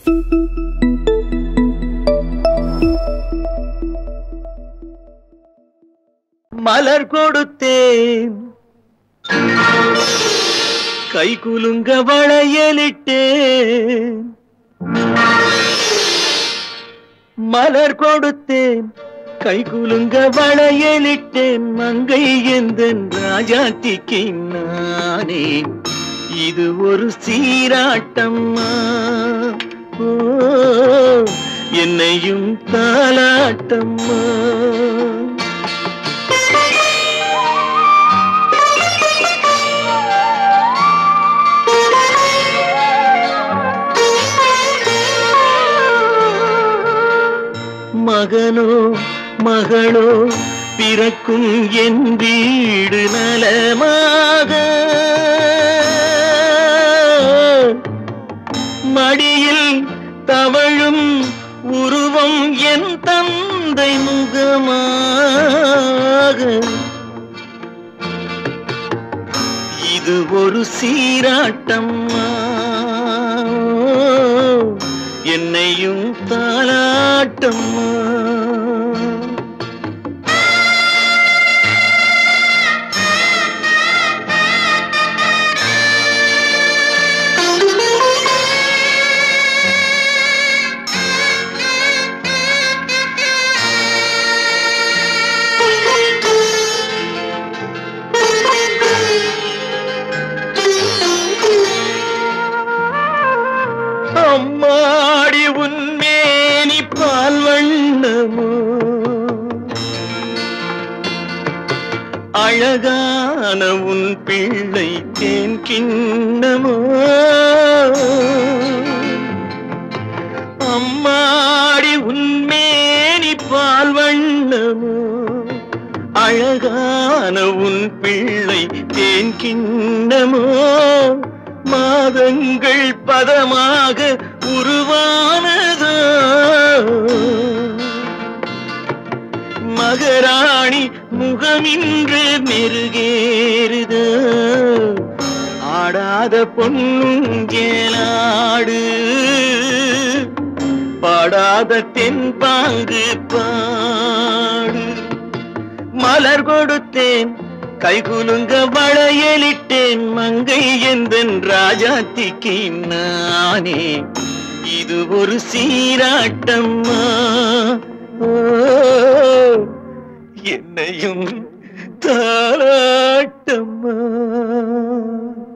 மலர் கொடுத்தேன் கை குலுங்க வளையலிட்டேன் மலர் கொடுத்தேன் கை குலுங்க வளையலிட்டேன் மங்கை எந்தன் ராஜாத்திக்கு நானே இது ஒரு சீராட்டம்மா ஓ என்னையும் தாலாட்டம்மா மகனோ மகளோ பிறக்கும் என் வீடு நலமாக மடியில் தவழும் உருவம் என் தந்தை முகமாக இது ஒரு சீராட்டம்மா என்னையும் தாளாட்டம்மா அம்மாடி உன்மேனி பால் வண்ணமோ அழகான உன் பிள்ளை தேன் கிண்ணமோ அம்மாடி உன்மேனி பால் வண்ணமோ அழகான உன் பிள்ளை தேன் கிண்ணமோ மாதங்கள் பதமாக உருவானதோ மகராணி முகமின்று மெருகேறுதோ ஆடாத பொன்னுங்கேலாடு பாடாத தென்பாங்கு பாடு மலர் கொடுத்தேன் கைகுலுங்க வளையலிட்டேன் மங்கை எந்தன் ராஜாத்திக்கு நானே இது ஒரு சீராட்டம்மா ஓ, என்னையும் தாராட்டம்மா